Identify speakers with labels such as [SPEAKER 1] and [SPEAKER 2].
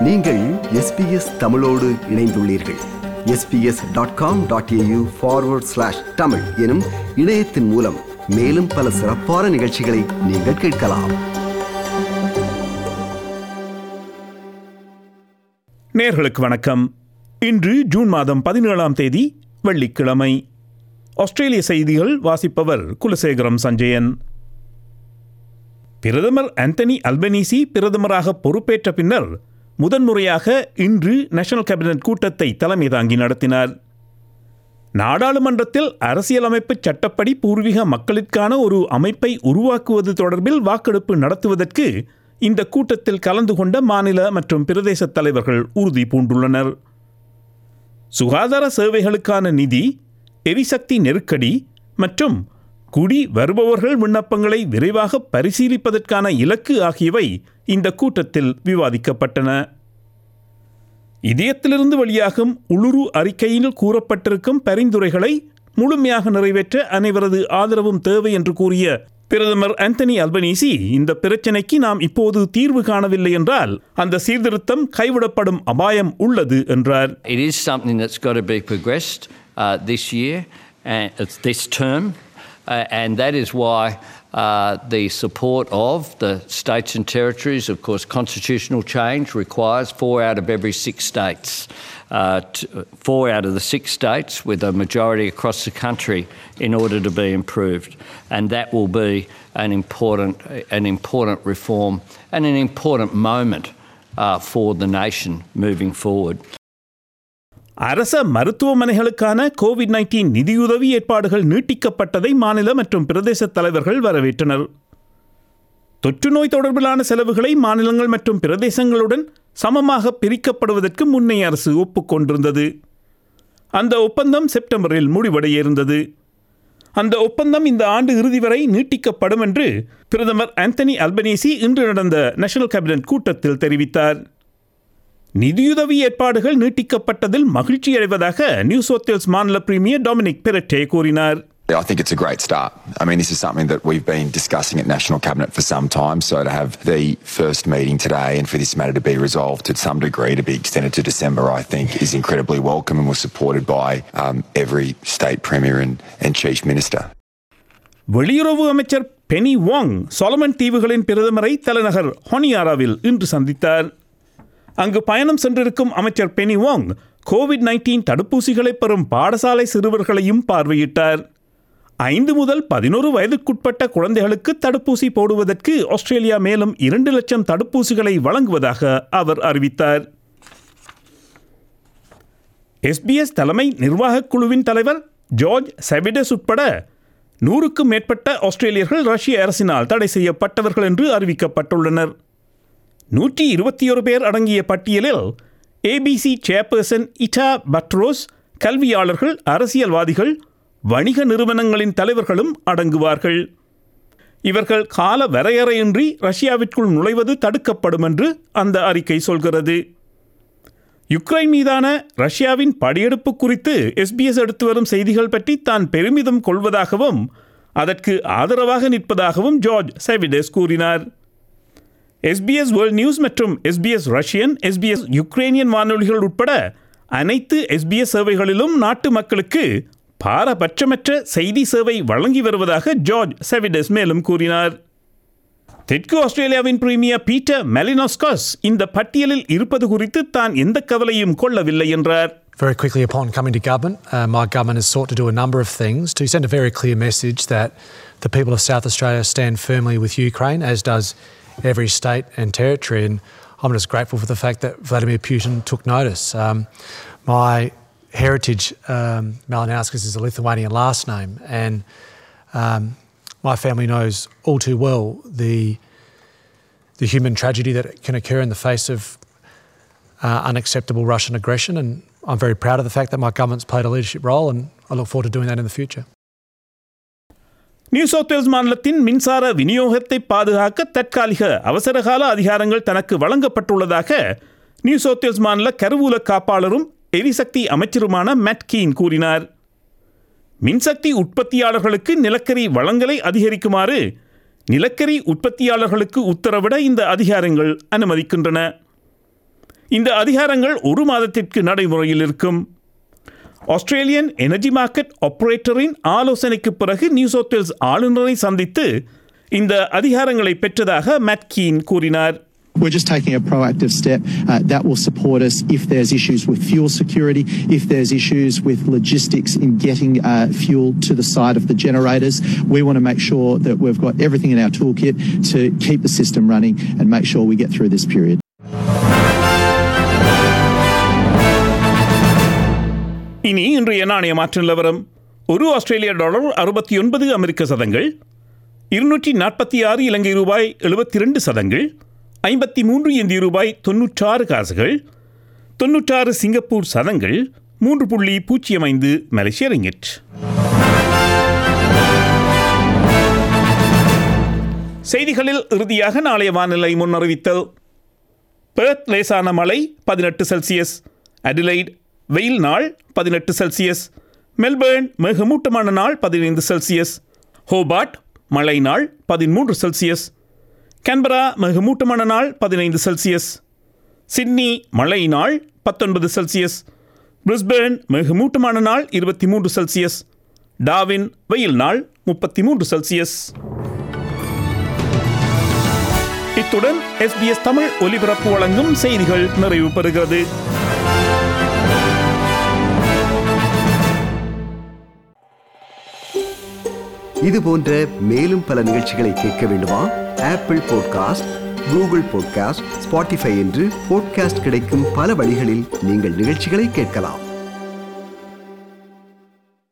[SPEAKER 1] நீங்கள் எஸ்பிஎஸ் தமிழோடு இணைந்துள்ளீர்கள் SBS dot com dot AU forward slash Tamil எனும் இணையத்தின் மூலம் மேலும் பல சிறப்பான நிகழ்ச்சிகளை நீங்கள் கேட்கலாம்
[SPEAKER 2] நேர்களுக்கு வணக்கம் இன்று ஜூன் மாதம் பதினேழாம் தேதி வெள்ளிக்கிழமை ஆஸ்திரேலிய செய்திகள் வாசிப்பவர் குலசேகரம் சஞ்சயன் பிரதமர் ஆந்தனி அல்பனீசி பிரதமராக பொறுப்பேற்ற பின்னர் முதன்முறையாக இன்று நேஷனல் கேபினட் கூட்டத்தை தலைமை தாங்கி நடத்தினார் நாடாளுமன்றத்தில் அரசியலமைப்பு சட்டப்படி பூர்வீக மக்களுக்கான ஒரு அமைப்பை உருவாக்குவது தொடர்பில் வாக்கெடுப்பு நடத்துவதற்கு இந்த கூட்டத்தில் கலந்து கொண்ட மாநில மற்றும் பிரதேச தலைவர்கள் உறுதி பூண்டுள்ளனர் சுகாதார சேவைகளுக்கான நிதி எரிசக்தி நெருக்கடி மற்றும் குடி வருபவர்கள் விண்ணப்பங்களை விரைவாக பரிசீலிப்பதற்கான இலக்கு ஆகியவை இந்த கூட்டத்தில் விவாதிக்கப்பட்டன இதயத்திலிருந்து வெளியாகும் உளுரு அறிக்கையில் கூறப்பட்டிருக்கும் பரிந்துரைகளை முழுமையாக நிறைவேற்ற அனைவரது ஆதரவும் தேவை என்று கூறிய பிரதமர் ஆந்தனி அல்பனீசி இந்த பிரச்சினைக்கு நாம் இப்போது தீர்வு காணவில்லை என்றால் அந்த சீர்திருத்தம் கைவிடப்படும் அபாயம் உள்ளது என்றார்
[SPEAKER 3] It is something that's got to be progressed uh, this year, and it's this term, uh, and that is why uh, the support of the states and territories, of course, constitutional change requires four out of every six states. Uh, t- four out of the six states with a majority across the country in order to be improved, and that will be an important, an important reform and an important moment uh, for the nation moving forward.
[SPEAKER 2] அரச மருத்துவமனைகளுக்கான Covid nineteen நிதியுதவி ஏற்பாடுகள் நீட்டிக்கப்பட்டதை மாநில மற்றும் பிரதேச தலைவர்கள் வரவேற்றனர் தொற்று நோய் தொடர்பிலான செலவுகளை மாநிலங்கள் மற்றும் பிரதேசங்களுடன் சமமாக பிரிக்கப்படுவதற்கு முன்னைய அரசு ஒப்புக்கொண்டிருந்தது அந்த ஒப்பந்தம் செப்டம்பரில் முடிவடைய இருந்தது அந்த ஒப்பந்தம் இந்த ஆண்டு இறுதி வரை நீட்டிக்கப்படும் என்று பிரதமர் ஆந்தனி அல்பனீசி இன்று நடந்த நேஷனல் கேபினட் கூட்டத்தில் தெரிவித்தார் நிதியுதவி ஏற்பாடுகள் நீட்டிக்கப்பட்டதில் மகிழ்ச்சி அடைவதாக நியூ சவுத் வேல்ஸ் மாநில பிரீமியர் டொமினிக் பெரட்டே கூறினார்
[SPEAKER 4] I think it's a great start. I mean, this is something that we've been discussing at National Cabinet for some time. So to have the first meeting today and for this matter to be resolved to some degree to be extended to December, I think is incredibly welcome and was supported by um, every state premier and, and chief minister.
[SPEAKER 2] வெளியுறவு அமைச்சர் பெனி வாங் Solomon தீவுகளின் பிரதமரை தலைநகர் ஹொனியாராவில் இன்று சந்தித்தார் அங்கு பயணம் சென்றிருக்கும் அமைச்சர் பெனி வாங் கோவிட் நைன்டீன் தடுப்பூசிகளை பெறும் பாடசாலை சிறுவர்களையும் பார்வையிட்டார் ஐந்து முதல் பதினோரு வயதுக்குட்பட்ட குழந்தைகளுக்கு தடுப்பூசி போடுவதற்கு ஆஸ்திரேலியா மேலும் இரண்டு லட்சம் தடுப்பூசிகளை வழங்குவதாக அவர் அறிவித்தார் எஸ்பிஎஸ் தலைமை நிர்வாகக் குழுவின் தலைவர் ஜார்ஜ் செவிடஸ் உட்பட நூறுக்கும் மேற்பட்ட ஆஸ்திரேலியர்கள் ரஷ்ய அரசினால் தடை செய்யப்பட்டவர்கள் என்று அறிவிக்கப்பட்டுள்ளனர் நூற்றி இருபத்தி ஒரு பேர் அடங்கிய பட்டியலில் ஏபிசி சேர்பர்சன் இட்டா பட்ரோஸ் கல்வியாளர்கள் அரசியல்வாதிகள் வணிக நிறுவனங்களின் தலைவர்களும் அடங்குவார்கள் இவர்கள் கால வரையறையின்றி ரஷ்யாவிற்குள் நுழைவது தடுக்கப்படும் என்று அந்த அறிக்கை சொல்கிறது யுக்ரைன் மீதான ரஷ்யாவின் படையெடுப்பு குறித்து எஸ்பிஎஸ் எடுத்து வரும் செய்திகள் பற்றி தான் பெருமிதம் கொள்வதாகவும் அதற்கு ஆதரவாக நிற்பதாகவும் ஜார்ஜ் செவிடஸ் கூறினார் எஸ்பிஎஸ் வேர்ல்ட் நியூஸ் மற்றும் எஸ்பிஎஸ் ரஷ்யன் எஸ்பிஎஸ் யுக்ரைனியன் வானொலிகள் உட்பட அனைத்து எஸ்பிஎஸ் சேவைகளிலும் நாட்டு மக்களுக்கு பாரபட்சமற்ற செய்தி சேவை வழங்கி வருவதாக ஜார்ஜ் செவிடஸ் மேலும் கூறினார் தெற்கு ஆஸ்திரேலியாவின் பிரீமியர் பீட்டர் மெலினோஸ்காஸ் இந்த பட்டியலில் இருப்பது குறித்து தான் எந்த கவலையும் கொள்ளவில்லை என்றார்
[SPEAKER 5] Very quickly upon coming to government, uh, my government has sought to do a number of things to send a very clear message that the people of South Australia stand firmly with Ukraine, as does every state and territory. And I'm just grateful for the fact that Vladimir Putin took notice. Um, my heritage, um, Malinauskas, is a Lithuanian last name, and um, my family knows all too well the the human tragedy that can occur in the face of uh, unacceptable Russian aggression. And I'm very proud of the fact that my government's played a leadership role, and I look forward to doing that in the future.
[SPEAKER 2] New South Wales மாநிலத்தின் மின்சார விநியோகத்தை பாதுகாக்க தற்காலிக அவசரகால அதிகாரங்கள் தனக்கு வழங்கப்பட்டுள்ளதாக new South Wales மாநில கருவூல காப்பாளரும் எரிசக்தி அமைச்சருமான மேட் கீன் கூறினார் மின்சக்தி உற்பத்தியாளர்களுக்கு நிலக்கரி வளங்களை அதிகரிக்குமாறு நிலக்கரி உற்பத்தியாளர்களுக்கு உத்தரவிட இந்த அதிகாரங்கள் அனுமதிக்கின்றன இந்த அதிகாரங்கள் ஒரு மாதத்திற்கு நடைமுறையில் இருக்கும் ஆஸ்திரேலியன் எனர்ஜி மார்க்கெட் ஆபரேட்டரின் ஆலோசனைக்கு பிறகு நியூ சவுத் வேல்ஸ் ஆளுநரை சந்தித்து இந்த அதிகாரங்களை பெற்றதாக மேட்கீன் கூறினார்
[SPEAKER 6] We're just taking a proactive step uh, that will support us if there's issues with fuel security, if there's issues with logistics in getting uh, fuel to the side of the generators. We want to make sure that we've got everything in our toolkit to keep the system running and make sure we get through this period.
[SPEAKER 2] இனி இன்றைய நாணய மாற்று நிலவரம் ஒரு ஆஸ்திரேலிய dollar அறுபத்தி ஒன்பது அமெரிக்க சதங்கள் இருநூற்றி நாற்பத்தி ஆறு இலங்கை ரூபாய் எழுபத்தி ரெண்டு சதங்கள் ஐம்பத்தி மூன்று இந்திய ரூபாய் தொன்னூற்றாறு காசுகள் தொன்னூற்றாறு சிங்கப்பூர் சதங்கள் மூன்று புள்ளி பூஜ்ஜியம் ஐந்து மலேசிய ரிங்கிட் செய்திகளில் இறுதியாக நாளைய வானிலை முன்னறிவித்தல் பெர்த் லேசான மழை பதினெட்டு செல்சியஸ் அடிலைட் வெயில் நாள் பதினெட்டு செல்சியஸ் மெல்பேர்ன் மிகமூட்டமான நாள் பதினைந்து செல்சியஸ் ஹோபார்ட் மழை நாள் பதிமூன்று செல்சியஸ் கேன்பரா மிகமூட்டமான நாள் பதினைந்து செல்சியஸ் சிட்னி மழை நாள் பத்தொன்பது செல்சியஸ் பிரிஸ்பேர்ன் மிகமூட்டமான நாள் இருபத்தி மூன்று செல்சியஸ் டாவின் வெயில் நாள் முப்பத்தி மூன்று செல்சியஸ் இத்துடன் எஸ்பிஎஸ் தமிழ் ஒலிபரப்பு வழங்கும் செய்திகள் நிறைவு பெறுகிறது
[SPEAKER 1] இது போன்ற மேலும் பல நிகழ்ச்சிகளை கேட்க வேண்டுமா Apple podcast Google podcast Spotify என்று பாட்காஸ்ட் கிடைக்கும் பல வழிகளில் நீங்கள் நிகழ்ச்சிகளை கேட்கலாம்